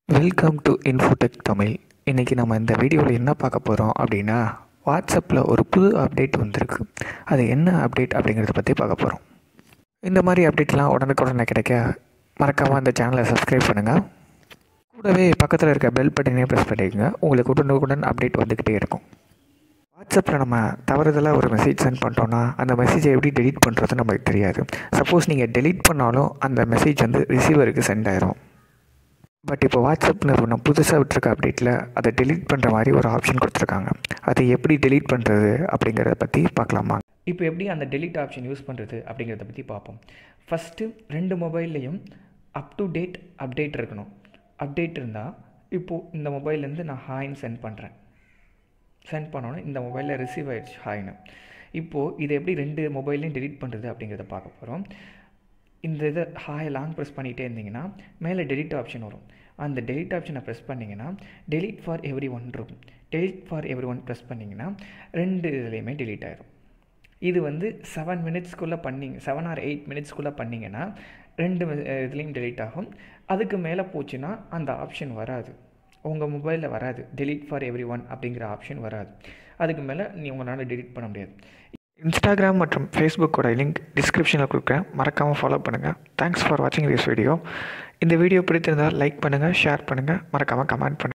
welcome to Infotech Tamil இன்றைக்கி நம்ம இந்த வீடியோவில் என்ன பார்க்க போகிறோம் அப்படின்னா வாட்ஸ்அப்பில் ஒரு புது அப்டேட் வந்திருக்கு அது என்ன அப்டேட் அப்படிங்கிறத பற்றி பார்க்க போகிறோம் இந்த மாதிரி அப்டேட்லாம் உடனுக்குடனே கிடைக்க மறக்காமல் அந்த சேனலை சப்ஸ்கிரைப் பண்ணுங்கள் கூடவே பக்கத்தில் இருக்க பெல் பட்டனையும் ப்ரெஸ் பண்ணிக்கோங்க உங்களுக்கு உடனுக்குடன் அப்டேட் வந்துக்கிட்டே இருக்கும் வாட்ஸ்அப்பில் நம்ம தவறுதலாக ஒரு மெசேஜ் சென்ட் பண்ணிட்டோன்னா அந்த மெசேஜை எப்படி டெலீட் பண்ணுறது நம்மளுக்கு தெரியாது சப்போஸ் நீங்கள் டெலீட் பண்ணாலும் அந்த மெசேஜ் வந்து ரிசீவருக்கு சென்ட் ஆயிரும் பட் இப்போ வாட்ஸ்அப் நிறுவனம் புதுசாக விட்டுருக்க அப்டேட்டில் அதை டெலீட் பண்ணுற மாதிரி ஒரு ஆப்ஷன் கொடுத்துருக்காங்க அதை எப்படி டெலீட் பண்ணுறது அப்படிங்கிறத பற்றி பார்க்கலாமா இப்போ எப்படி அந்த டெலிட் ஆப்ஷன் யூஸ் பண்ணுறது அப்படிங்கிறத பற்றி பார்ப்போம் ஃபஸ்ட்டு ரெண்டு மொபைல்லையும் அப் டு டேட் அப்டேட் இருக்கணும் அப்டேட் இருந்தால் இப்போது இந்த மொபைல்லேருந்து நான் ஹாய்ன்னு சென்ட் பண்ணுறேன் சென்ட் பண்ணோன்னே இந்த மொபைலில் ரிசீவ் ஆயிடுச்சு ஹாய்னு இப்போது இதை எப்படி ரெண்டு மொபைல்லையும் டெலிட் பண்ணுறது அப்படிங்கிறத பார்க்க போகிறோம் இந்த இதை ஹாய் லாங் ப்ரெஸ் பண்ணிகிட்டே இருந்தீங்கன்னா மேலே டெலிட் ஆப்ஷன் வரும் அந்த டெலிட் ஆப்ஷனை ப்ரெஸ் பண்ணிங்கன்னா டெலிட் ஃபார் எவ்ரி ஒன் இருக்கும் delete for everyone press பண்ணிங்கன்னா ரெண்டு இதுலேயுமே டெலிட் ஆயிரும் இது வந்து செவன் மினிட்ஸ்க்குள்ளே பண்ணிங்க செவன் ஆர் எயிட் மினிட்ஸ்க்குள்ளே பண்ணிங்கன்னா ரெண்டு இதுலேயும் டெலிட் ஆகும் அதுக்கு மேலே போச்சுன்னா அந்த ஆப்ஷன் வராது உங்கள் மொபைலில் வராது டெலிட் ஃபார் எவ்ரி ஒன் அப்படிங்கிற ஆப்ஷன் வராது அதுக்கு மேலே நீ உங்களால் டெலிட் பண்ண முடியாது இன்ஸ்டாகிராம் மற்றும் ஃபேஸ்புக்கோட லிங்க் டிஸ்கிரிப்ஷனில் கொடுக்குறேன் மறக்காமல் ஃபாலோ பண்ணுங்கள் தேங்க்ஸ் ஃபார் வாட்சிங் திஸ் வீடியோ இந்த வீடியோ பிடித்திருந்தால் லைக் பண்ணுங்கள் ஷேர் பண்ணுங்கள் மறக்காமல் கமெண்ட் பண்ணுங்கள்